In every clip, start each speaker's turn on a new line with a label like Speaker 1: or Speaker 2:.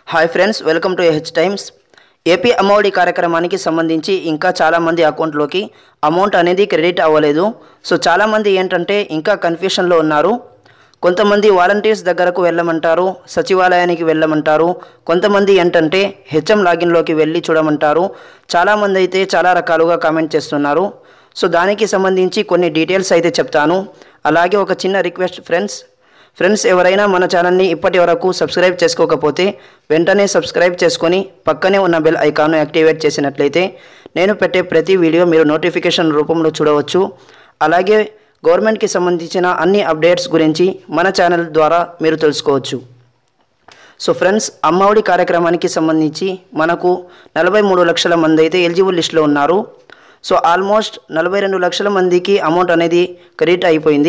Speaker 1: hi friends welcome to H Times AP Ammavodi కార్యక్రమానికి సంబంధించి ఇంకా చాలామంది అకౌంట్లోకి అమౌంట్ అనేది క్రెడిట్ అవ్వలేదు సో చాలామంది ఏంటంటే ఇంకా కన్ఫ్యూషన్లో ఉన్నారు కొంతమంది వాలంటీర్స్ దగ్గరకు వెళ్ళమంటారు సచివాలయానికి వెళ్ళమంటారు కొంతమంది ఏంటంటే హెచ్ఎం లాగిన్లోకి వెళ్ళి చూడమంటారు చాలామంది అయితే చాలా రకాలుగా కామెంట్ చేస్తున్నారు సో దానికి సంబంధించి కొన్ని డీటెయిల్స్ అయితే చెప్తాను అలాగే ఒక చిన్న రిక్వెస్ట్ ఫ్రెండ్స్ ఫ్రెండ్స్ ఎవరైనా మన ఛానల్ని ఇప్పటి వరకు సబ్స్క్రైబ్ చేసుకోకపోతే వెంటనే సబ్స్క్రైబ్ చేసుకొని పక్కనే ఉన్న బెల్ ఐకాన్ను యాక్టివేట్ చేసినట్లయితే నేను పెట్టే ప్రతి వీడియో మీరు నోటిఫికేషన్ రూపంలో చూడవచ్చు అలాగే గవర్నమెంట్కి సంబంధించిన అన్ని అప్డేట్స్ గురించి మన ఛానల్ ద్వారా మీరు తెలుసుకోవచ్చు సో ఫ్రెండ్స్ అమ్మఒడి కార్యక్రమానికి సంబంధించి మనకు నలభై మూడు లక్షల మంది అయితే ఎలిజిబుల్ లిస్ట్లో ఉన్నారు సో ఆల్మోస్ట్ నలభై రెండు లక్షల మందికి అమౌంట్ అనేది క్రెడిట్ అయిపోయింది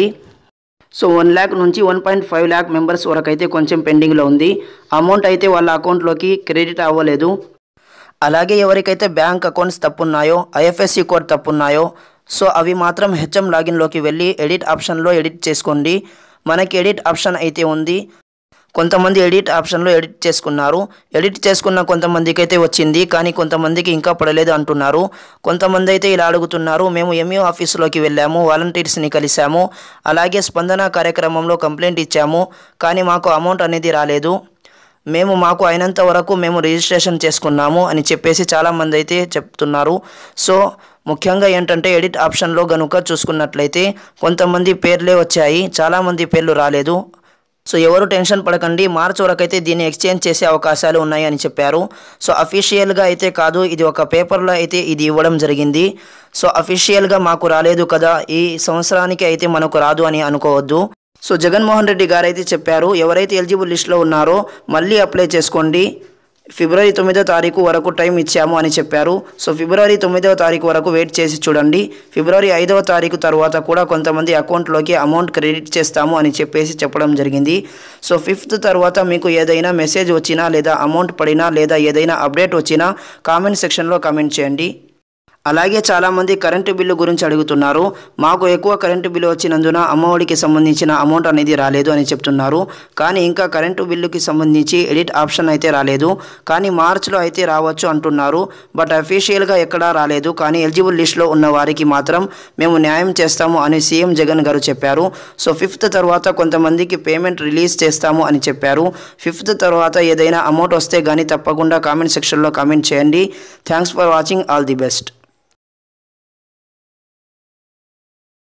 Speaker 1: సో వన్ ల్యాక్ నుంచి one point five lakh members వరకు అయితే కొంచెం పెండింగ్లో ఉంది అమౌంట్ అయితే వాళ్ళ అకౌంట్లోకి క్రెడిట్ అవ్వలేదు అలాగే ఎవరికైతే బ్యాంక్ అకౌంట్స్ తప్పున్నాయో ఐఎఫ్ఎస్సి కోడ్ తప్పున్నాయో సో అవి మాత్రం హెచ్ఎం లాగిన్లోకి వెళ్ళి ఎడిట్ ఆప్షన్లో ఎడిట్ చేసుకోండి మనకి ఎడిట్ ఆప్షన్ అయితే ఉంది కొంతమంది ఎడిట్ ఆప్షన్లో ఎడిట్ చేసుకున్నారు ఎడిట్ చేసుకున్న కొంతమందికి అయితే వచ్చింది కానీ కొంతమందికి ఇంకా పడలేదు అంటున్నారు కొంతమంది అయితే ఇలా అడుగుతున్నారు మేము ఎంఈఓ ఆఫీసులోకి వెళ్ళాము వాలంటీర్స్ని కలిసాము అలాగే స్పందన కార్యక్రమంలో కంప్లైంట్ ఇచ్చాము కానీ మాకు అమౌంట్ అనేది రాలేదు మేము మాకు అయినంత వరకు మేము రిజిస్ట్రేషన్ చేసుకున్నాము అని చెప్పేసి చాలామంది అయితే చెప్తున్నారు సో ముఖ్యంగా ఏంటంటే ఎడిట్ ఆప్షన్లో గనుక చూసుకున్నట్లయితే కొంతమంది పేర్లే వచ్చాయి చాలామంది పేర్లు రాలేదు సో ఎవరు టెన్షన్ పడకండి మార్చ్ వరకు అయితే దీన్ని ఎక్స్చేంజ్ చేసే అవకాశాలు ఉన్నాయి అని చెప్పారు సో అఫీషియల్గా అయితే కాదు ఇది ఒక పేపర్లో అయితే ఇది ఇవ్వడం జరిగింది సో అఫీషియల్గా మాకు రాలేదు కదా ఈ సంవత్సరానికి అయితే మనకు రాదు అని అనుకోవద్దు సో జగన్మోహన్ రెడ్డి గారు అయితే చెప్పారు ఎవరైతే ఎలిజిబుల్ లిస్ట్లో ఉన్నారో మళ్ళీ అప్లై చేసుకోండి ఫిబ్రవరి తొమ్మిదో తారీఖు వరకు టైం ఇచ్చాము అని చెప్పారు సో ఫిబ్రవరి తొమ్మిదవ తారీఖు వరకు వెయిట్ చేసి చూడండి ఫిబ్రవరి ఐదవ తారీఖు తర్వాత కూడా కొంతమంది అకౌంట్లోకి అమౌంట్ క్రెడిట్ చేస్తాము అని చెప్పేసి చెప్పడం జరిగింది సో ఫిఫ్త్ తర్వాత మీకు ఏదైనా మెసేజ్ వచ్చినా లేదా అమౌంట్ పడినా లేదా ఏదైనా అప్డేట్ వచ్చినా కామెంట్ సెక్షన్లో కామెంట్ చేయండి అలాగే చాలామంది కరెంటు బిల్లు గురించి అడుగుతున్నారు మాకు ఎక్కువ కరెంటు బిల్లు వచ్చినందున అమ్మఒడికి సంబంధించిన అమౌంట్ అనేది రాలేదు అని చెప్తున్నారు కానీ ఇంకా కరెంటు బిల్లుకి సంబంధించి ఎడిట్ ఆప్షన్ అయితే రాలేదు కానీ మార్చ్లో అయితే రావచ్చు అంటున్నారు బట్ అఫీషియల్గా ఎక్కడా రాలేదు కానీ ఎలిజిబుల్ లిస్ట్లో ఉన్న వారికి మాత్రం మేము న్యాయం చేస్తాము అని సీఎం జగన్ గారు చెప్పారు సో ఫిఫ్త్ తర్వాత కొంతమందికి పేమెంట్ రిలీజ్ చేస్తాము అని చెప్పారు ఫిఫ్త్ తర్వాత ఏదైనా అమౌంట్ వస్తే కానీ తప్పకుండా కామెంట్ సెక్షన్లో కామెంట్ చేయండి thanks for watching all the best